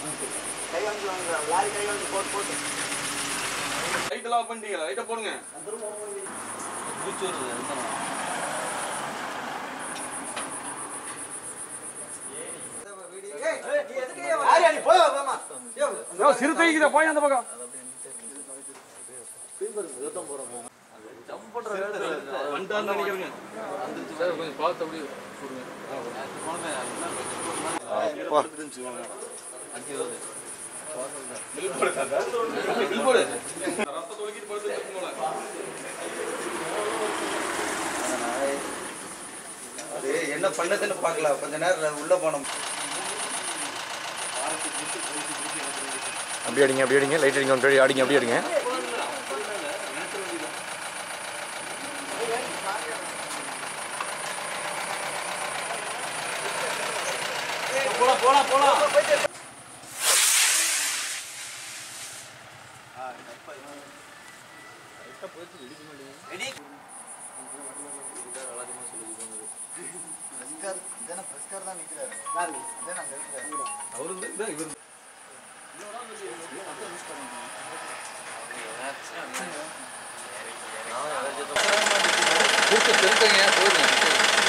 கை வந்து வாங்க லாரி கை வந்து போட்டு போட்டு லைட்டெல்லாம் ஆஃப் பண்ணிட்டீங்களா லைட்டை போடுங்க யாரு நீ போய் வாமா சிறுத்தைக்கு போய் அந்த பக்கம் வந்துட்டான்னு நினைக்கிறேங்க சார் கொஞ்சம் பார்த்து அப்படியே பில் போடு ரத்தத்தை ஒழுக்கிட்டு படுத்து போல அது என்ன பண்ணதுன்னு பார்க்கல கொஞ்ச நேரம் உள்ள போனோம் அப்படி அடிங்க அப்படி அடிங்க லைட் அடிங்க ஒன்று அடிங்க அப்படி அடிங்க போலாம் போலாம் போலாம் அவரு இதான் இவர் கூட்ட திருத்தங்க போயிருங்க